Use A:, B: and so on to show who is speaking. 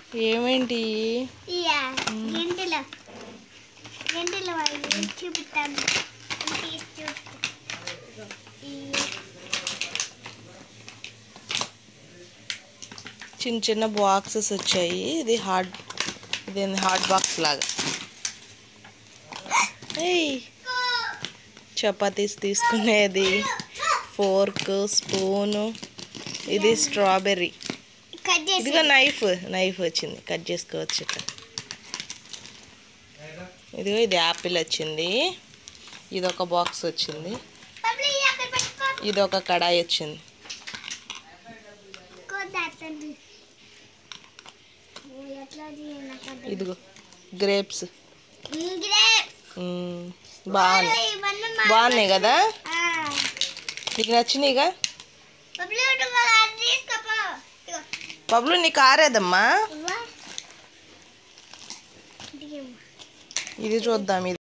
A: ఏమేంటి
B: ఇయ్యా గింటెలో గింటెలో వాళ్ళు చూపిస్తాను తీసి చూపిస్తాను ఈ-
A: చిన్న చిన్న బాక్సెస్ వచ్చాయి ఇది హార్డ్ ఇది హార్డ్ బాక్స్ లాగా ఏయ్ చపాతీస్ తీసుకునేది ఫోర్క్ స్పూను ఇది స్ట్రాబెర్రీ
B: కట్ చేసి
A: ఇదిగో నైఫ్ నైఫ్ వచ్చింది కట్ చేసుకోవచ్చు ఇట్లా ఇదిగో ఇది యాపిల్ వచ్చింది ఇది ఒక బాక్స్ వచ్చింది
B: పబ్లి ఇయ్యి అక్కడ పెట్టుకో
A: ఇది ఒక కడాయి వచ్చింది
B: కోదాతండి ఎట్లా చేయాలి నాకు అర్థం
A: ఇదిగో గ్రేప్స్
B: ఇంగ్రే
A: బాగున్నాయి
B: ఇవన్నీ మా-
A: బాగున్నాయి కదా
B: ఆ.
A: నీకు నచ్చినాయిగా
B: పబ్లి ఒకటి మా- అది తీసుకోపో ఇదిగో.
A: పబ్లు నీకు ఆరేదమ్మా
B: ఇవ్వ. ఇదిగో.
A: ఇది చూద్దాం ఇది